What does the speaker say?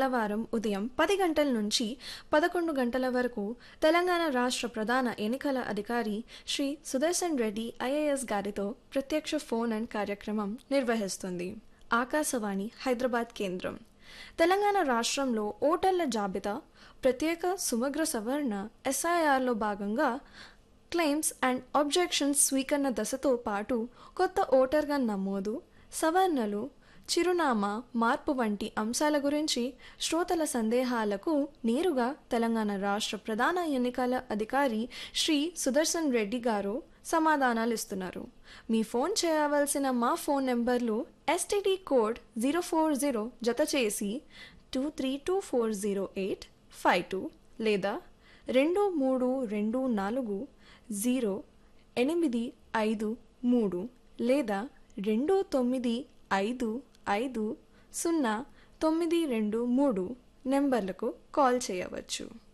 మంగళవారం ఉదయం పది గంటల నుంచి పదకొండు గంటల వరకు తెలంగాణ రాష్ట్ర ప్రధాన ఎన్నికల అధికారి శ్రీ సుదర్శన్ రెడ్డి ఐఏఎస్ గారితో ప్రత్యక్ష ఫోన్ అండ్ కార్యక్రమం నిర్వహిస్తుంది ఆకాశవాణి హైదరాబాద్ కేంద్రం తెలంగాణ రాష్ట్రంలో ఓటర్ల జాబితా ప్రత్యేక సమగ్ర సవరణ ఎస్ఐఆర్లో భాగంగా క్లెయిమ్స్ అండ్ ఆబ్జెక్షన్స్ స్వీకరణ దశతో పాటు కొత్త ఓటర్గా నమోదు సవరణలు చిరునామా మార్పు వంటి అంశాల గురించి శ్రోతల సందేహాలకు నేరుగా తెలంగాణ రాష్ట్ర ప్రధాన ఎన్నికల అధికారి శ్రీ సుదర్శన్ రెడ్డి గారు సమాధానాలు ఇస్తున్నారు మీ ఫోన్ చేయవలసిన మా ఫోన్ నెంబర్లు STD code zero four zero జత చేసి two three two four zero eight five two లేదా రెండు మూడు రెండు నాలుగు జీరో ఎనిమిది ఐదు మూడు లేదా రెండు తొమ్మిది ఐదు ఐదు సున్నా తొమ్మిది రెండు మూడు నెంబర్లకు కాల్ చేయవచ్చు